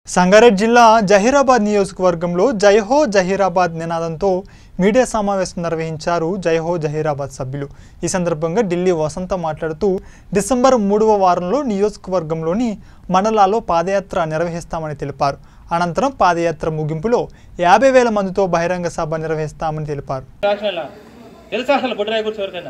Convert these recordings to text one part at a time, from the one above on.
సంగారెడ్డి జిల్లా జహీరాబాద్ నియోజకవర్గంలో జైహో జహీరాబాద్ నినాదంతో మీడియా సమావేశం నిర్వహించారు జైహో జహీరాబాద్ సభ్యులు ఈ సందర్భంగా ఢిల్లీ వసంత మాట్లాడుతూ డిసెంబర్ మూడవ వారంలో నియోజకవర్గంలోని మండలాల్లో పాదయాత్ర నిర్వహిస్తామని తెలిపారు అనంతరం పాదయాత్ర ముగింపులో యాభై వేల మందితో బహిరంగ సభ నిర్వహిస్తామని తెలిపారు రాసినలా తెలుసా అసలు బుడ్రాయి గురించి ఎవరికైనా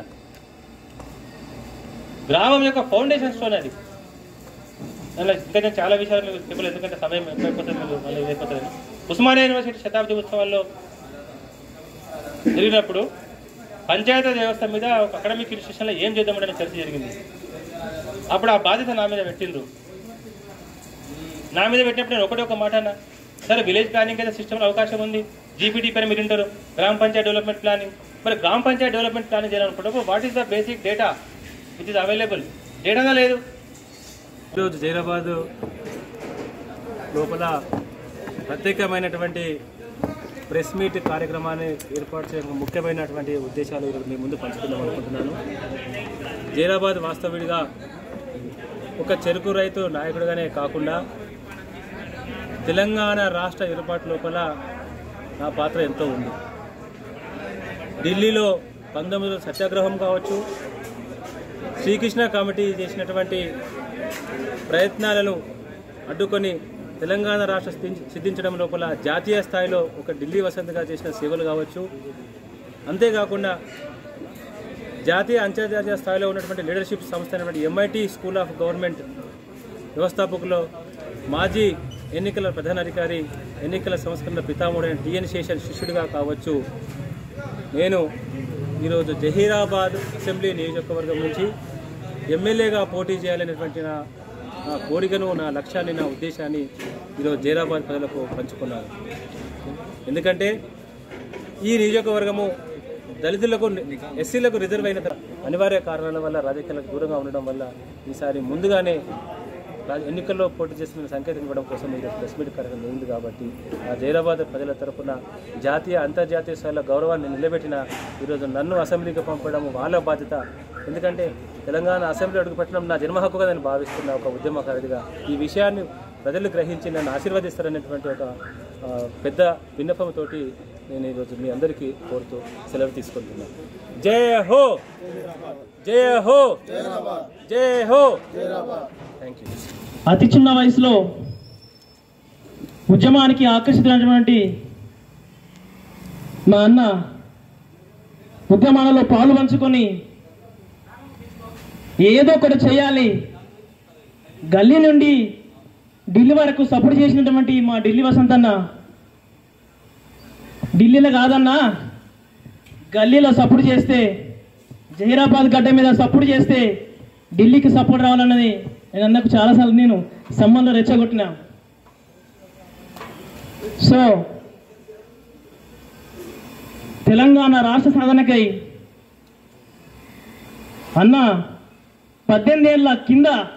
గ్రామం యొక్క ఫౌండేషన్ స్టోన్ అది అలా ఇంకా నేను చాలా విషయాలు మీకు చెప్పలేదు ఎందుకంటే సమయం ఎక్కువైపోతుంది మీకు మళ్ళీ అయిపోతుంది ఉస్మానియా యూనివర్సిటీ శతాబ్ది ఉత్సవాల్లో జరిగినప్పుడు పంచాయతీ వ్యవస్థ మీద ఒక అకాడమిక్ ఇన్స్టిట్యూషన్లో ఏం చేద్దామని చర్చ జరిగింది అప్పుడు ఆ బాధ్యత నా మీద పెట్టిండ్రు నా మీద పెట్టినప్పుడు నేను ఒకటే ఒక మాట అన్నా సరే విలేజ్ ప్లానింగ్ అయితే సిస్టమ్లో అవకాశం ఉంది జీపీటీ పైన మీరు వింటారు గ్రామ పంచాయత్ డెవలప్మెంట్ ప్లానింగ్ మరి గ్రామ పంచాయత్ డెవలప్మెంట్ ప్లానింగ్ చేయాలనుకున్నప్పుడు what is the basic data which is available డేటాగా లేదు ఈరోజు జైరాబాద్ లోపల ప్రత్యేకమైనటువంటి ప్రెస్ మీట్ కార్యక్రమాన్ని ఏర్పాటు చేయడం ముఖ్యమైనటువంటి ఉద్దేశాలు ఈరోజు మీ ముందు పంచుకుందాం అనుకుంటున్నాను జైరాబాద్ వాస్తవుడిగా ఒక చెరుకు రైతు నాయకుడిగానే కాకుండా తెలంగాణ రాష్ట్ర ఏర్పాటు లోపల నా పాత్ర ఎంతో ఉంది ఢిల్లీలో పంతొమ్మిదిలో సత్యాగ్రహం కావచ్చు శ్రీకృష్ణ కమిటీ చేసినటువంటి ప్రయత్నాలను అడ్డుకొని తెలంగాణ రాష్ట్ర సిద్ధి- సిద్ధించడం లోపల జాతీయ స్థాయిలో ఒక ఢిల్లీ వసంతగా చేసిన సేవలు కావచ్చు అంతేకాకుండా జాతీయ అంతర్జాతీయ స్థాయిలో ఉన్నటువంటి లీడర్షిప్ సంస్థ అయినటువంటి ఎంఐటి స్కూల్ ఆఫ్ గవర్నమెంట్ వ్యవస్థాపకులు మాజీ ఎన్నికల ప్రధానాధికారి ఎన్నికల సంస్కరణ పితామహుడైన టిఎన్ శేషన్ శిష్యుడిగా కావచ్చు నేను ఈరోజు జహీరాబాద్ అసెంబ్లీ నియోజకవర్గం నుంచి ఎమ్మెల్యేగా పోటీ చేయాలనేటువంటి నా నా కోరికను నా లక్ష్యాన్ని నా ఉద్దేశాన్ని ఈరోజు జైరాబాద్ ప్రజలకు పంచుకున్నాను ఎందుకంటే ఈ నియోజకవర్గము దళితులకు ఎస్సీలకు రిజర్వ్ అయిన తర- అనివార్య కారణాల వల్ల రాజకీయాలకు దూరంగా ఉండడం వల్ల ఈసారి ముందుగానే రా- ఎన్నికల్లో పోటీ చేస్తున్న సంకేతం ఇవ్వడం కోసం ఇది ప్రెస్ మీట్ కార్యక్రమం అయింది కాబట్టి ఆ జైరాబాద్ ప్రజల తరపున జాతీయ అంతర్జాతీయ స్థాయిలో గౌరవాన్ని నిలబెట్టిన ఈరోజు నన్ను అసెంబ్లీకి పంపడం వాళ్ళ బాధ్యత ఎందుకంటే తెలంగాణ అసెంబ్లీ అడుగుపెట్టడం నా జన్మ హక్కుగా నేను భావిస్తున్న ఒక ఉద్యమకారుడిగా ఈ విషయాన్ని ప్రజలు గ్రహించి నన్ను ఆశీర్వదిస్తారనేటువంటి ఒక ఆ, పెద్ద విన్నపంతోటి నేను ఈరోజు మీ అందరికీ కోరుతూ సెలవు తీసుకుంటున్నాను జయ హో జయ హో జయ హో థ్యాంక్ యూ అతి చిన్న వయసులో ఉద్యమానికి ఆకర్షితున్నటువంటి మా అన్న ఉద్యమాలలో పాలు పంచుకొని ఏదో ఒకటి చేయాలి గల్లీ నుండి ఢిల్లీ వరకు సపోర్ట్ చేసినటువంటి మా ఢిల్లీ వసంతన్న ఢిల్లీలో కాదన్నా గల్లీలో సపోర్ట్ చేస్తే జహీరాబాద్ గడ్డ మీద సపోర్ట్ చేస్తే ఢిల్లీకి సపోర్ట్ రావాలన్నది నేను అన్నకు చాలాసార్లు నేను సంబంధం రెచ్చగొట్టిన సో తెలంగాణ రాష్ట్ర సాధనకై అన్న పద్దెనిమిది ఏళ్ళ కింద